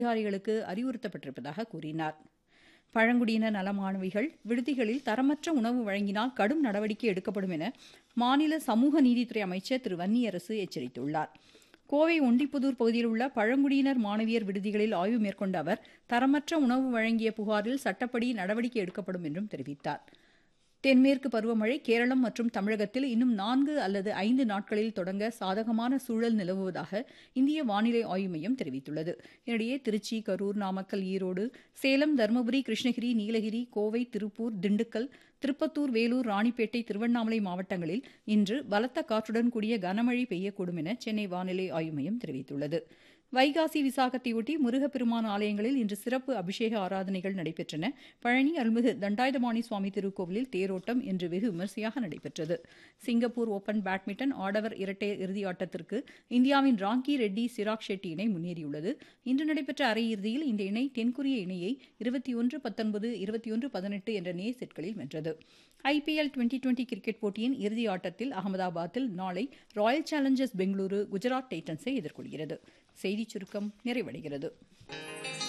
அதிகாரிகளுக்கு அறிவுறுத்தப்பட்டிருப்பதாக கூறினார் பழங்குடியினர் நல மாணவிகள் விடுதிகளில் தரமற்ற உணவு வழங்கினால் கடும் நடவடிக்கை எடுக்கப்படும் என மாநில சமூக நீதித்துறை அமைச்சர் திரு வன்னியரசு எச்சரித்துள்ளார் கோவை ஒண்டிப்புதூர் பகுதியில் உள்ள பழங்குடியினர் மாணவியர் விடுதிகளில் ஆய்வு மேற்கொண்ட அவர் தரமற்ற உணவு வழங்கிய புகாரில் சட்டப்படி நடவடிக்கை எடுக்கப்படும் என்றும் தெரிவித்தார் தென்மேற்கு பருவமழை கேரளம் மற்றும் தமிழகத்தில் இன்னும் நான்கு அல்லது ஐந்து நாட்களில் தொடங்க சாதகமான சூழல் நிலவுவதாக இந்திய வானிலை ஆய்வு மையம் தெரிவித்துள்ளது இதனிடையே திருச்சி கரூர் நாமக்கல் ஈரோடு சேலம் தருமபுரி கிருஷ்ணகிரி நீலகிரி கோவை திருப்பூர் திண்டுக்கல் திருப்பத்தூர் வேலூர் ராணிப்பேட்டை திருவண்ணாமலை மாவட்டங்களில் இன்று பலத்த காற்றுடன் கூடிய கனமழை பெய்யக்கூடும் என சென்னை வானிலை ஆய்வு மையம் தெரிவித்துள்ளது வைகாசி விசாகத்தையொட்டி முருகப்பெருமான் ஆலயங்களில் இன்று சிறப்பு அபிஷேக ஆராதனைகள் நடைபெற்றன பழனி அருள்மிகு தண்டாயுதபாணி சுவாமி திருக்கோவிலில் தேரோட்டம் இன்று வெகு விமரிசையாக நடைபெற்றது சிங்கப்பூர் ஓபன் பேட்மிண்டன் ஆடவர் இரட்டையர் இறுதியாட்டத்திற்கு இந்தியாவின் ராங்கி ரெட்டி சிராக் ஷெட்டி இணை முன்னேறியுள்ளது இன்று நடைபெற்ற அரையிறுதியில் இந்த இணை தென்கொரிய இணையை இருபத்தி ஒன்று பத்தொன்பது இருபத்தி ஒன்று பதினெட்டு என்ற நேர் செட்களில் வென்றது ஐபிஎல் டுவெண்டி டுவெண்டி கிரிக்கெட் போட்டியின் இறுதி ஆட்டத்தில் அகமதாபாத்தில் நாளை ராயல் சேலஞ்சர்ஸ் பெங்களூரு குஜராத் டைட்டன்ஸை எதிர்கொள்கிறது செய்திச் சுருக்கம் நிறைவடைகிறது